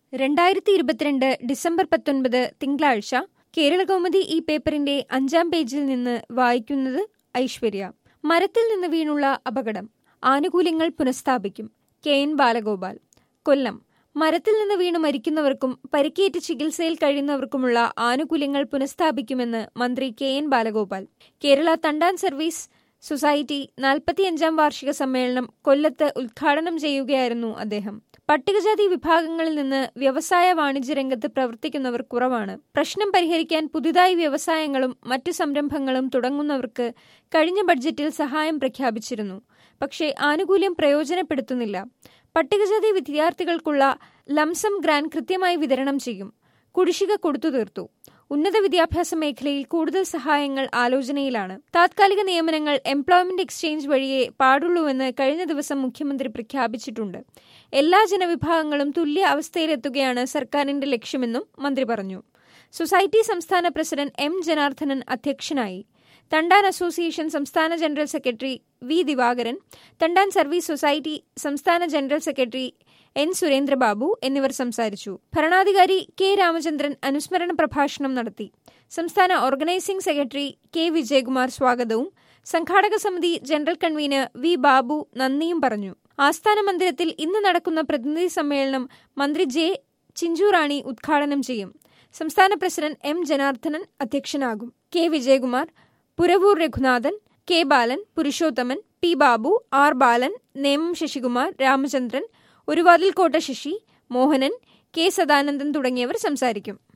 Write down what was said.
രണ്ടായിരത്തി ഇരുപത്തിരണ്ട് ഡിസംബർ പത്തൊൻപത് തിങ്കളാഴ്ച കേരളകൗമുദി ഈ പേപ്പറിന്റെ അഞ്ചാം പേജിൽ നിന്ന് വായിക്കുന്നത് ഐശ്വര്യ മരത്തിൽ നിന്ന് വീണുള്ള അപകടം ആനുകൂല്യങ്ങൾ പുനഃസ്ഥാപിക്കും കെ എൻ ബാലഗോപാൽ കൊല്ലം മരത്തിൽ നിന്ന് വീണു മരിക്കുന്നവർക്കും പരിക്കേറ്റ് ചികിത്സയിൽ കഴിയുന്നവർക്കുമുള്ള ആനുകൂല്യങ്ങൾ പുനഃസ്ഥാപിക്കുമെന്ന് മന്ത്രി K N Balagopal Kerala Thandan service society നാൽപ്പത്തിയഞ്ചാം വാർഷിക സമ്മേളനം കൊല്ലത്ത് ഉദ്ഘാടനം ചെയ്യുകയായിരുന്നു അദ്ദേഹം പട്ടികജാതി വിഭാഗങ്ങളിൽ നിന്ന് വ്യവസായ വാണിജ്യ രംഗത്ത് പ്രവർത്തിക്കുന്നവർ കുറവാണ് പ്രശ്നം പരിഹരിക്കാൻ പുതുതായി വ്യവസായങ്ങളും മറ്റു സംരംഭങ്ങളും തുടങ്ങുന്നവർക്ക് കഴിഞ്ഞ ബഡ്ജറ്റിൽ സഹായം പ്രഖ്യാപിച്ചിരുന്നു പക്ഷേ ആനുകൂല്യം പ്രയോജനപ്പെടുത്തുന്നില്ല പട്ടികജാതി വിദ്യാർത്ഥികൾക്കുള്ള ലംസം ഗ്രാന്റ് കൃത്യമായി വിതരണം ചെയ്യും കുടിശ്ശിക കൊടുത്തു തീർത്തു ഉന്നത വിദ്യാഭ്യാസ മേഖലയിൽ കൂടുതൽ സഹായങ്ങൾ ആലോചനയിലാണ് താത്കാലിക നിയമനങ്ങൾ എംപ്ലോയ്മെന്റ് എക്സ്ചേഞ്ച് വഴിയേ പാടുള്ളൂവെന്ന് കഴിഞ്ഞ ദിവസം മുഖ്യമന്ത്രി പ്രഖ്യാപിച്ചിട്ടുണ്ട് എല്ലാ ജനവിഭാഗങ്ങളും തുല്യ അവസ്ഥയിലെത്തുകയാണ് സർക്കാരിന്റെ ലക്ഷ്യമെന്നും മന്ത്രി പറഞ്ഞു സൊസൈറ്റി സംസ്ഥാന പ്രസിഡന്റ് എം ജനാർദ്ദനൻ അധ്യക്ഷനായി തണ്ടാൻ അസോസിയേഷൻ സംസ്ഥാന general secretary V Divakaran Thandan service society സംസ്ഥാന ജനറൽ സെക്രട്ടറി എൻ സുരേന്ദ്രബാബു എന്നിവർ സംസാരിച്ചു ഭരണാധികാരി കെ രാമചന്ദ്രൻ അനുസ്മരണ പ്രഭാഷണം നടത്തി സംസ്ഥാന ഓർഗനൈസിംഗ് സെക്രട്ടറി കെ വിജയകുമാർ സ്വാഗതവും സംഘാടക സമിതി ജനറൽ കൺവീനർ വി ബാബു നന്ദിയും പറഞ്ഞു ആസ്ഥാന മന്ദിരത്തിൽ ഇന്ന് നടക്കുന്ന പ്രതിനിധി സമ്മേളനം മന്ത്രി ജെ ചിഞ്ചുറാണി ഉദ്ഘാടനം ചെയ്യും സംസ്ഥാന പ്രസിഡന്റ് എം ജനാർദ്ദനൻ അധ്യക്ഷനാകും K Vijayakumar Puravoor Raghunathan K Balan Purushothaman P Babu R Balan Nemom Sasikumar Ramachandran Oruvathilkotta Sasi Mohanan K Sadanandan തുടങ്ങിയവർ സംസാരിക്കും